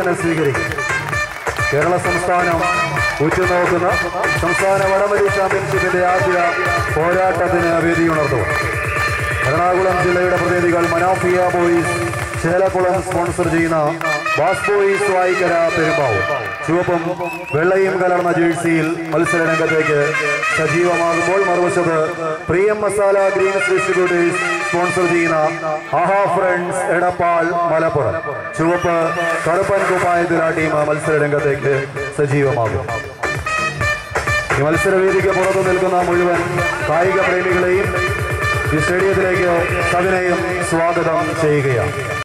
സമ്മാനം സ്വീകരിക്കും കേരള സംസ്ഥാനം ഉറ്റുനോക്കുന്ന സംസ്ഥാന വടംവലി ചാമ്പ്യൻഷിപ്പിന്റെ ആദ്യ പോരാട്ടത്തിന് വേദിയുണർന്നു എറണാകുളം ജില്ലയുടെ പ്രതിനിധികൾ മനാഫിയ ബോയ്സ് ചേലക്കുളം സ്പോൺസർ ചെയ്യുന്ന ബാസ് ബോയ്സ് വായിക്കര പെരുമ്പാവൂർ ചുവപ്പും വെള്ളയും കലർന്ന ജേഴ്സിയിൽ മത്സര രംഗത്തേക്ക് സജീവമാകുമ്പോൾ മറുവശത്ത് പ്രിയം മസാല ഗ്രീൻസ് ഡിസ്ട്രിബ്യൂട്ടേഴ്സ് സ്പോൺസർ ചെയ്യുന്ന ആഹാ ഫ്രണ്ട്സ് എടപ്പാൾ മലപ്പുറം ചുവപ്പ് കറുപ്പൻ കുപ്പായത്തില ടീം മത്സര രംഗത്തേക്ക് സജീവമാകും ഈ മത്സരവേദിക്ക് പുറത്തു നിൽക്കുന്ന മുഴുവൻ കായിക പ്രേമികളെയും ഈ സ്റ്റേഡിയത്തിലേക്ക് സവിനയം സ്വാഗതം ചെയ്യുകയാണ്